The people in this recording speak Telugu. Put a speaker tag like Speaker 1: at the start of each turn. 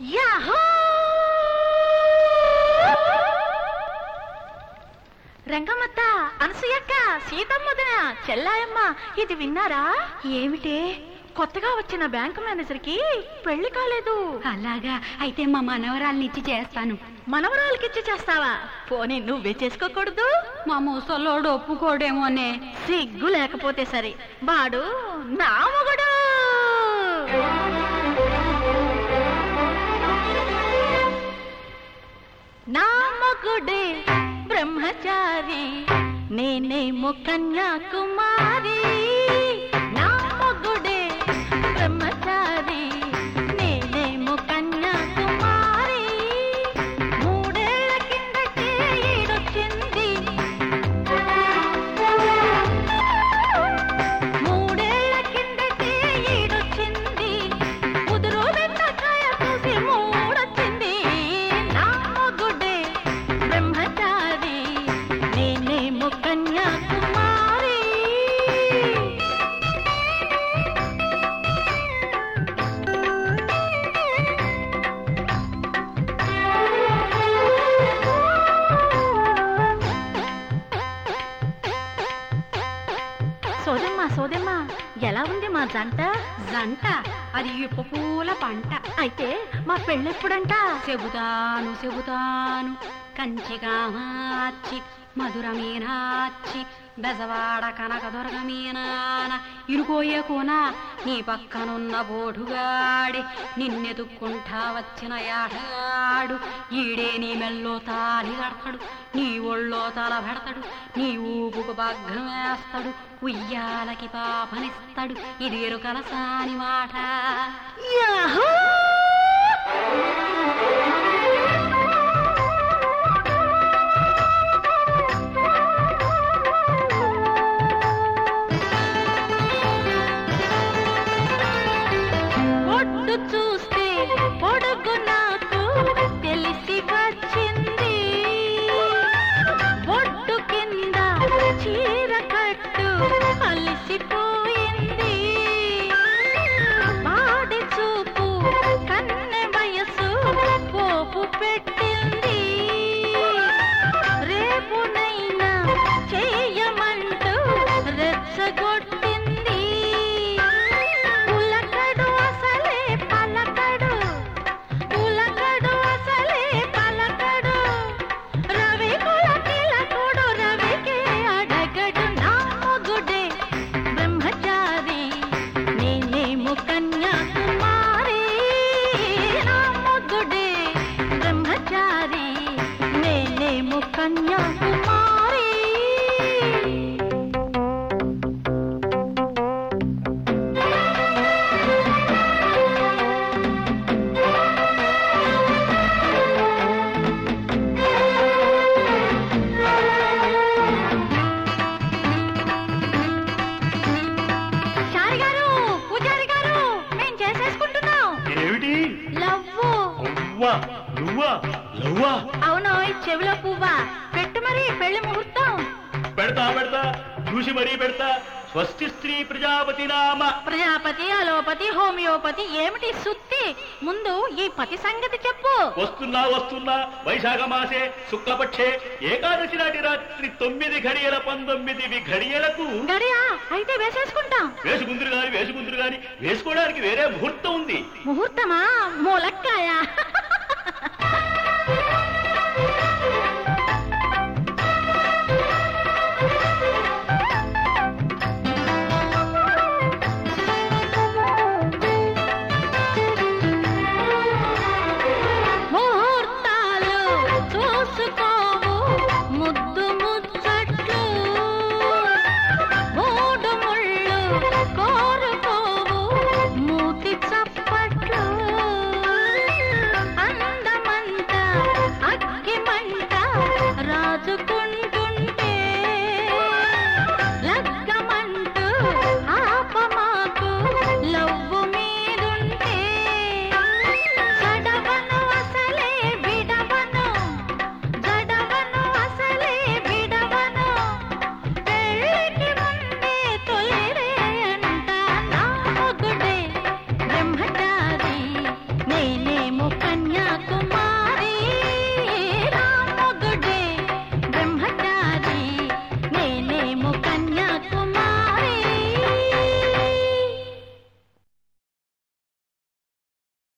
Speaker 1: యాహూ రంగమ్మత్త అనసూయక్క సీతమ్మదిన చెల్లాయమ్మ ఇది విన్నారా ఏమిటే కొత్తగా వచ్చిన బ్యాంకు మేనేజర్కి పెళ్లి కాలేదు
Speaker 2: అలాగా అయితే మా మనవరాల్ని ఇచ్చి చేస్తాను
Speaker 1: మనవరాలకిచ్చి చేస్తావా పోనీ నువ్వే చేసుకోకూడదు
Speaker 2: మా ముసలోడు ఒప్పుకోడేమోనే
Speaker 1: సిగ్గు లేకపోతే సరే వాడు నా మొగుడు నా మొగుడే బ్రహ్మచారి నేనేమో కన్యాకుమారి నా మొగుడే బ్రహ్మచారి నేనేమో కన్యాకుమారి మూడేళ్ల కిందటే ఈడొచ్చింది మూడేళ్ల కిందటే ఈడొచ్చింది కుదురు బెండకాయ చూసి మూడొచ్చింది నా మొగుడే బ్రహ్మచారి నేనేమో కన్యాకుమారి సోదమ్మా సోదమ్మా ఎలా ఉంది మా జంట
Speaker 2: జంట అది ఇప్పు పూల పంట
Speaker 1: అయితే మా పెళ్ళెప్పుడంట
Speaker 2: చెబుతాను చెబుతాను కంచిగా మార్చి మధుర మీనాచి బెజవాడ కనక దొరక మీనాన ఇరుకోయే కోన నీ పక్కనున్న బోడుగాడి నిన్నెతుక్కుంటా వచ్చిన యాటగాడు ఈడే నీ మెల్లో తాలి కడతాడు నీ ఒళ్ళో తల పెడతాడు నీ ఊపుకు భగ్నం వేస్తాడు ఉయ్యాలకి పాపనిస్తాడు ఇది ఎరుకల సాని మాట
Speaker 1: యాహూ! ఒడ్డు చూస్తే పొడుగు నాకు తెలిసి వచ్చింది ఒడ్డు కింద చీర కట్టు అలసిపోయింది వాడి చూపు కన్నె వయసు పోపు పెట్టింది రేపునైనా చేయమంటూ రెచ్చగొట్టింది ఉలకడు అసలే పలకడు ఉలకడు అసలే పలకడు రవి కుల తిలకుడు రవికే అడగడు నా మొగుడే బ్రహ్మచారి నేనేమో కన్యాకుమారి నా మొగుడే బ్రహ్మచారి నేనేమో కన్యాకుమారి చారి గారు పూజారి గారు మేం చేసేసుకుంటున్నాం
Speaker 3: ఏమిటి
Speaker 1: లవ్వు
Speaker 3: అవ్వా నువ్వా లవ్వా
Speaker 1: అవును ఈ చెవిలో పువ్వా పెట్టు మరి పెళ్లి ముహూర్తం
Speaker 3: పెడతా పెడతా చూసి మరీ పెడతా స్వస్తి స్త్రీ ప్రజాపతి నామ
Speaker 1: ప్రజాపతి అలోపతి హోమియోపతి ఏమిటి సుత్తి ముందు ఈ పతి సంగతి చెప్పు
Speaker 3: వస్తున్నా వస్తున్నా వైశాఖ మాసే శుక్లపక్షే ఏకాదశి నాటి రాత్రి తొమ్మిది ఘడియల పంతొమ్మిది ఘడియలకు
Speaker 1: గడియా అయితే వేసేసుకుంటాం
Speaker 3: వేసుకుందరు గాని వేసుకుందరు గాని వేసుకోవడానికి వేరే ముహూర్తం ఉంది
Speaker 1: ముహూర్తమా మూలక్కాయ ముహూర్తాలు చూసుకోవు ముద్దు ముచ్చట్లు మూడు ముళ్ళు కోరుకోవు మూతి చప్పట్లు కన్యాకుమారి